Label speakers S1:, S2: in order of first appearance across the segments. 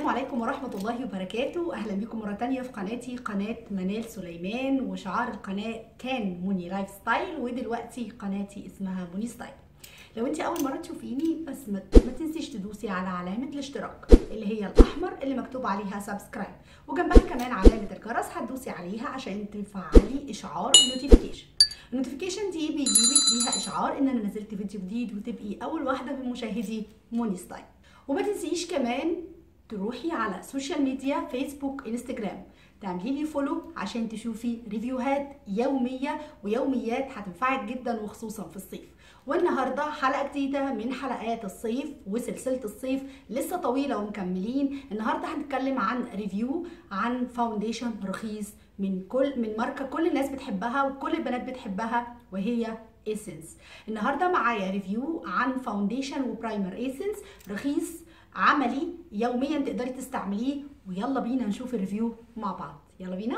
S1: السلام عليكم ورحمة الله وبركاته أهلا بكم مرة تانية في قناتي قناة منال سليمان وشعار القناة كان موني لايف ستايل ودلوقتي قناتي اسمها موني ستايل لو انت اول مره تشوفيني بس ما ما تنسيش تدوسي على علامه الاشتراك اللي هي الاحمر اللي مكتوب عليها سبسكرايب وجنبها كمان علامه الجرس هتدوسي عليها عشان تفعلي اشعار النوتيفيكيشن النوتيفيكيشن دي بيجيلك بيها اشعار ان انا نزلت فيديو جديد وتبقي اول واحده من مشاهدي موني ستايل وما تنسيش كمان تروحي على سوشيال ميديا فيسبوك انستجرام تعملي لي فولو عشان تشوفي ريفيوهات يوميه ويوميات هتنفعك جدا وخصوصا في الصيف والنهارده حلقه جديده من حلقات الصيف وسلسله الصيف لسه طويله ومكملين النهارده هنتكلم عن ريفيو عن فاونديشن رخيص من كل من ماركه كل الناس بتحبها وكل البنات بتحبها وهي ايسنس النهارده معايا ريفيو عن فاونديشن وبرايمر ايسنس رخيص عملي يوميا تقدري تستعمليه ويلا بينا نشوف الريفيو مع بعض يلا بينا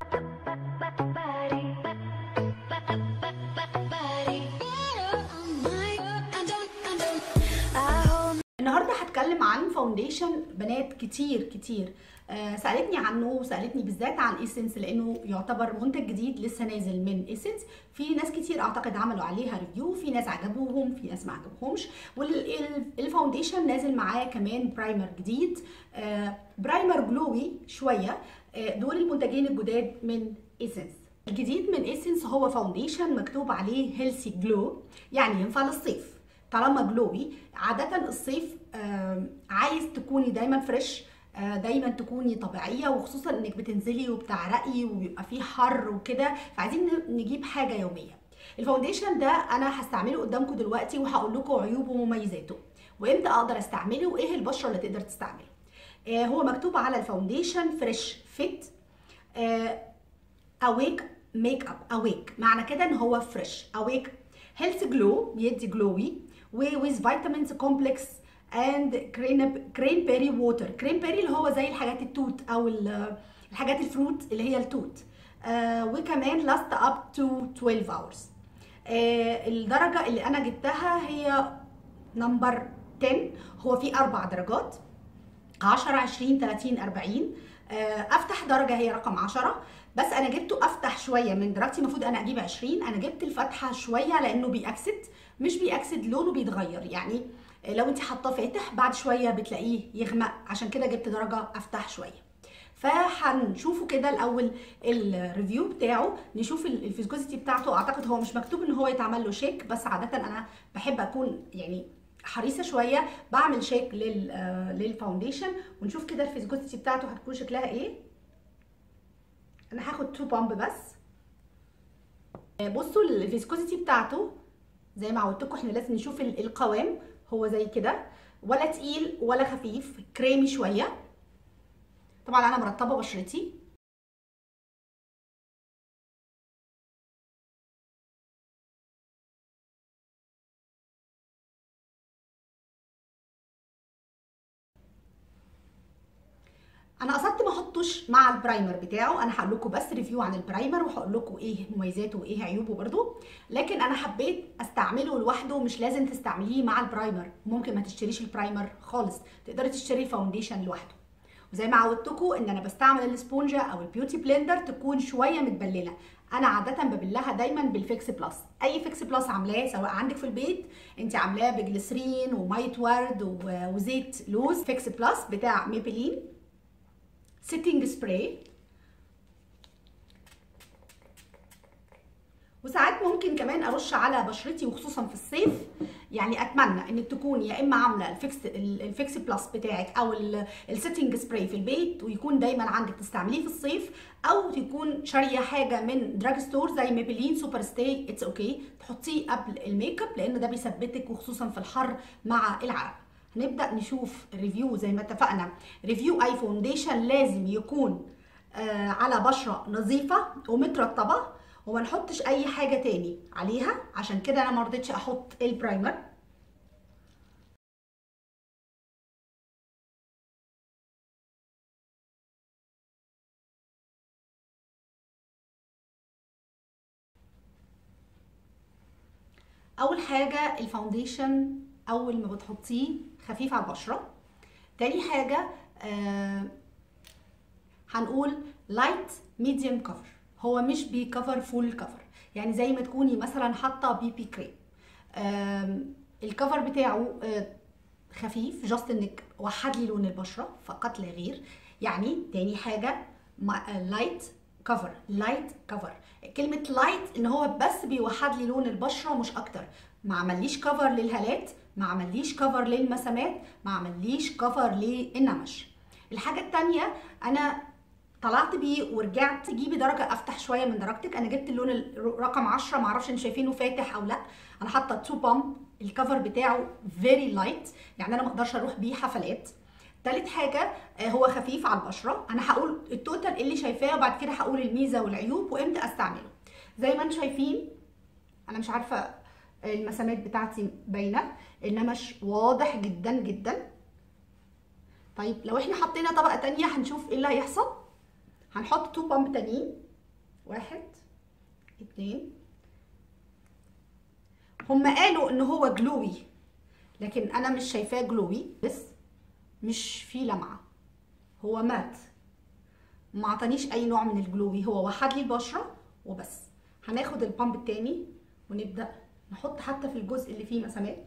S1: النهارده هتكلم عن فاونديشن بنات كتير كتير آه سالتني عنه وسالتني بالذات عن ايسنس لانه يعتبر منتج جديد لسه نازل من ايسنس في ناس كتير اعتقد عملوا عليها ريفيو في ناس عجبوهم في ناس ما عجبهمش والفاونديشن نازل معاه كمان برايمر جديد آه برايمر جلوي شويه آه دول المنتجين الجداد من ايسنس الجديد من ايسنس هو فاونديشن مكتوب عليه هيلثي جلو يعني ينفع للصيف طالما جلوي عادة الصيف عايز تكوني دايما فريش دايما تكوني طبيعية وخصوصا انك بتنزلي وبتعرقي وبيبقى فيه حر وكده فعايزين نجيب حاجة يومية الفاونديشن ده انا هستعمله قدامكم دلوقتي وهقول لكم عيوبه ومميزاته وامتى اقدر استعمله وايه البشرة اللي تقدر تستعمله هو مكتوب على الفاونديشن فريش فيت اويك ميك اب اويك معنى كده ان هو فريش اويك هيلث جلو بيدي جلوي وويز فيتامينز كومبلكس اند كرين كرين بيري ووتر كرين بيري اللي هو زي الحاجات التوت او الحاجات الفروت اللي هي التوت آه وكمان لاست اب تو 12 hours آه الدرجه اللي انا جبتها هي نمبر 10 هو في اربع درجات 10 20 30 40 آه افتح درجه هي رقم 10 بس انا جبته افتح شويه من درجتي المفروض انا اجيب 20 انا جبت الفتحه شويه لانه بيأكسد مش بيأكسد لونه بيتغير يعني لو انت حاطاه فاتح بعد شويه بتلاقيه يغمق عشان كده جبت درجه افتح شويه فهنشوفه كده الاول الريفيو بتاعه نشوف الفيسكوزيتي بتاعته اعتقد هو مش مكتوب ان هو يتعمل له شيك بس عاده انا بحب اكون يعني حريصه شويه بعمل شيك لل للفاونديشن ونشوف كده الفيسكوزيتي بتاعته هتكون شكلها ايه انا هاخد 2 بامب بس بصوا الفيسكوزيتي بتاعته زي ما عودتكم احنا لازم نشوف القوام هو زي كده ولا تقيل ولا خفيف كريمي شويه طبعا انا مرطبه بشرتي انا قصدت ما احطوش مع البرايمر بتاعه انا هقول لكم بس ريفيو عن البرايمر وهقول لكم ايه مميزاته وايه عيوبه برده لكن انا حبيت استعمله لوحده مش لازم تستعمليه مع البرايمر ممكن ما تشتريش البرايمر خالص تقدري تشتري الفاونديشن لوحده وزي ما عودتكم ان انا بستعمل الاسبونجه او البيوتي بلندر تكون شويه متبلله انا عاده ببلها دايما بالفيكس بلس اي فيكس بلس عاملاه سواء عندك في البيت انت عاملاه بجليسرين وميت ورد وزيت لوز فيكس بلس بتاع ميبلين سيتنج سبراي وساعات ممكن كمان ارش على بشرتي وخصوصا في الصيف يعني اتمنى انك تكوني يا اما عامله الفيكس الفيكس بلس بتاعك او السيتنج سبراي في البيت ويكون دايما عندك تستعمليه في الصيف او تكون شاريه حاجه من دراج ستور زي ميبلين سوبر ستاي اتس اوكي تحطيه قبل الميك اب لان ده بيثبتك وخصوصا في الحر مع العرق هنبدا نشوف ريفيو زي ما اتفقنا ريفيو اي فاونديشن لازم يكون آه على بشره نظيفه ومترطبه وما نحطش اي حاجه تاني عليها عشان كده انا ما رضيتش احط البرايمر اول حاجه الفاونديشن اول ما بتحطيه خفيف على البشره تاني حاجه آه هنقول لايت ميديوم كفر هو مش بيكفر فول كفر يعني زي ما تكوني مثلا حاطه بي بي كريم آم، الكفر بتاعه آه، خفيف جاست انك وحد لي لون البشره فقط لا غير يعني تاني حاجه لايت كفر لايت كفر كلمه لايت ان هو بس بيوحد لي لون البشره مش اكتر ما عمليش كفر للهالات ما عمليش كفر للمسامات ما عمليش كفر للنمش الحاجه التانية انا طلعت بيه ورجعت جيبي درجه افتح شويه من درجتك انا جبت اللون ال- رقم 10 معرفش انتوا شايفينه فاتح او لا انا حاطه تو بامب الكفر بتاعه فيري لايت يعني انا ما اقدرش اروح بيه حفلات تالت حاجة آه، هو خفيف على البشرة أنا هقول التوتال اللي شايفاه وبعد كده هقول الميزة والعيوب وإمتى أستعمله زي ما انتم شايفين أنا مش عارفة المسامات بتاعتي باينة النمش واضح جدا جدا طيب لو احنا حطينا طبقة تانية هنشوف ايه اللي هيحصل هنحط تو بامب تانيين واحد اتنين هم قالوا ان هو جلوي لكن انا مش شايفاه جلوي بس مش فيه لمعه هو مات ما عطانيش اي نوع من الجلوي هو وحد لي البشره وبس هناخد البامب التاني ونبدا نحط حتى في الجزء اللي فيه مسامات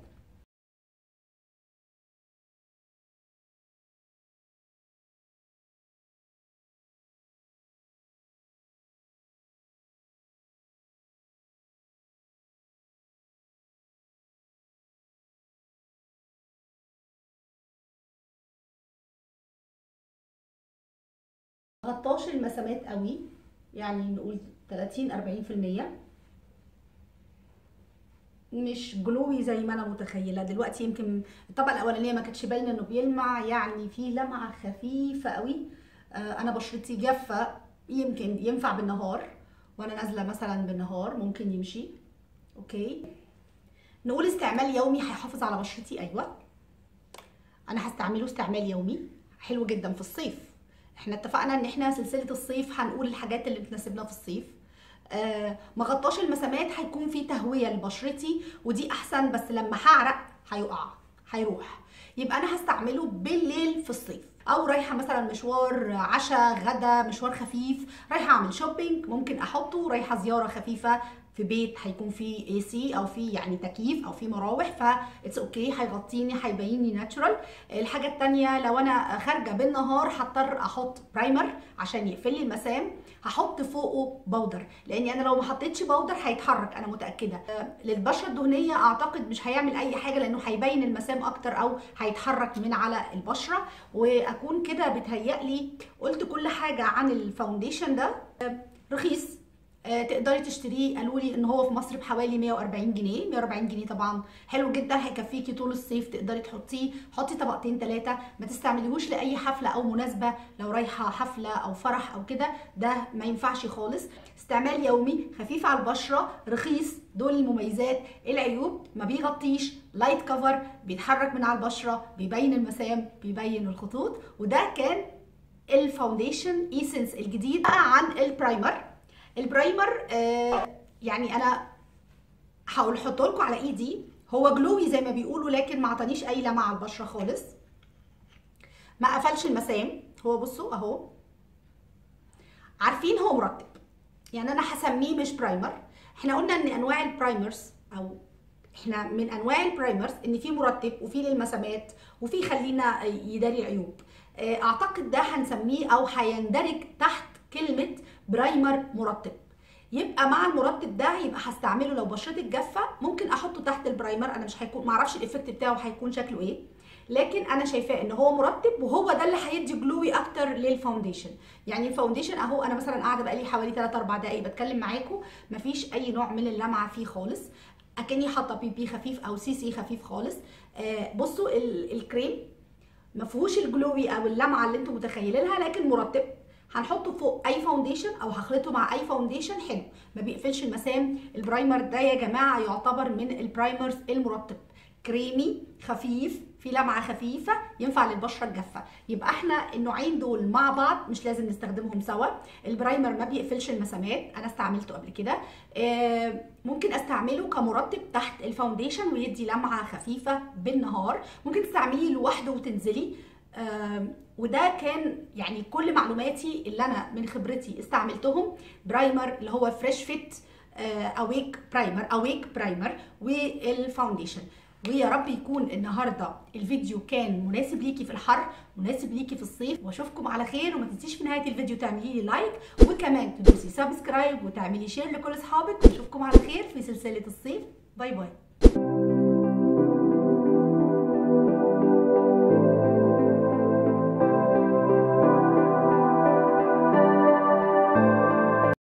S1: غطاش المسامات قوي يعني نقول 30 40% مش جلوي زي ما انا متخيله دلوقتي يمكن الطبقه الاولانيه ما كانتش باينه انه بيلمع يعني في لمعه خفيفه قوي آه انا بشرتي جافه يمكن ينفع بالنهار وانا نازله مثلا بالنهار ممكن يمشي اوكي نقول استعمال يومي هيحافظ على بشرتي ايوه انا هستعمله استعمال يومي حلو جدا في الصيف احنا اتفقنا ان احنا سلسله الصيف هنقول الحاجات اللي بتناسبنا في الصيف آه ما غطاش المسامات هيكون في تهويه لبشرتي ودي احسن بس لما هعرق هيقع هيروح يبقى انا هستعمله بالليل في الصيف او رايحه مثلا مشوار عشاء غدا مشوار خفيف رايحه اعمل شوبينج ممكن احطه رايحه زياره خفيفه في بيت هيكون فيه اي سي او في يعني تكييف او في مراوح ف اتس اوكي هيغطيني هيبيني ناتشورال الحاجه التانية لو انا خارجه بالنهار هضطر احط برايمر عشان يقفل لي المسام هحط فوقه بودر لاني انا لو ما حطيتش بودر هيتحرك انا متاكده آه، للبشره الدهنيه اعتقد مش هيعمل اي حاجه لانه هيبين المسام اكتر او هيتحرك من على البشره واكون كده بتهيألي قلت كل حاجه عن الفاونديشن ده آه، رخيص آه، تقدري تشتريه قالوا لي ان هو في مصر بحوالي 140 جنيه 140 جنيه طبعا حلو جدا هيكفيكي طول الصيف تقدري تحطيه حطي طبقتين ثلاثه ما تستعمليهوش لاي حفله او مناسبه لو رايحه حفله او فرح او كده ده ما ينفعش خالص استعمال يومي خفيف على البشره رخيص دول المميزات العيوب ما بيغطيش لايت كفر بيتحرك من على البشره بيبين المسام بيبين الخطوط وده كان الفاونديشن ايسنس الجديد بقى عن البرايمر البرايمر آه يعني انا هقول احطه لكم على ايدي هو جلوي زي ما بيقولوا لكن ما عطانيش اي لمعه على البشره خالص ما قفلش المسام هو بصوا اهو عارفين هو مرطب يعني انا هسميه مش برايمر احنا قلنا ان انواع البرايمرز او احنا من انواع البرايمرز ان في مرطب وفي للمسامات وفي خلينا يداري العيوب آه، اعتقد ده هنسميه او هيندرج تحت كلمه برايمر مرطب يبقى مع المرطب ده يبقى هستعمله لو بشرتك جافه ممكن احطه تحت البرايمر انا مش هيكون معرفش الايفكت بتاعه هيكون شكله ايه لكن انا شايفاه ان هو مرطب وهو ده اللي هيدي جلوي اكتر للفاونديشن يعني الفاونديشن اهو انا مثلا قاعده بقالي حوالي 3 4 دقايق بتكلم معاكم مفيش اي نوع من اللمعه فيه خالص اكني حاطه بي بي خفيف او سي سي خفيف خالص آه بصوا ال- الكريم ما فيهوش الجلوي او اللمعه اللي انتم متخيلينها لكن مرطب هنحطه فوق اي فاونديشن او هخلطه مع اي فاونديشن حلو ما بيقفلش المسام البرايمر ده يا جماعه يعتبر من البرايمرز المرطب كريمي خفيف في لمعه خفيفه ينفع للبشره الجافه يبقى احنا النوعين دول مع بعض مش لازم نستخدمهم سوا البرايمر ما بيقفلش المسامات انا استعملته قبل كده آه، ممكن استعمله كمرطب تحت الفاونديشن ويدي لمعه خفيفه بالنهار ممكن تستعمليه لوحده وتنزلي آم، وده كان يعني كل معلوماتي اللي انا من خبرتي استعملتهم برايمر اللي هو فريش فيت اويك برايمر اويك برايمر والفاونديشن ويا رب يكون النهارده الفيديو كان مناسب ليكي في الحر مناسب ليكي في الصيف واشوفكم على خير وما تنسيش في نهايه الفيديو تعملي لي لايك وكمان تدوسي سبسكرايب وتعملي شير لكل اصحابك واشوفكم على خير في سلسله الصيف باي باي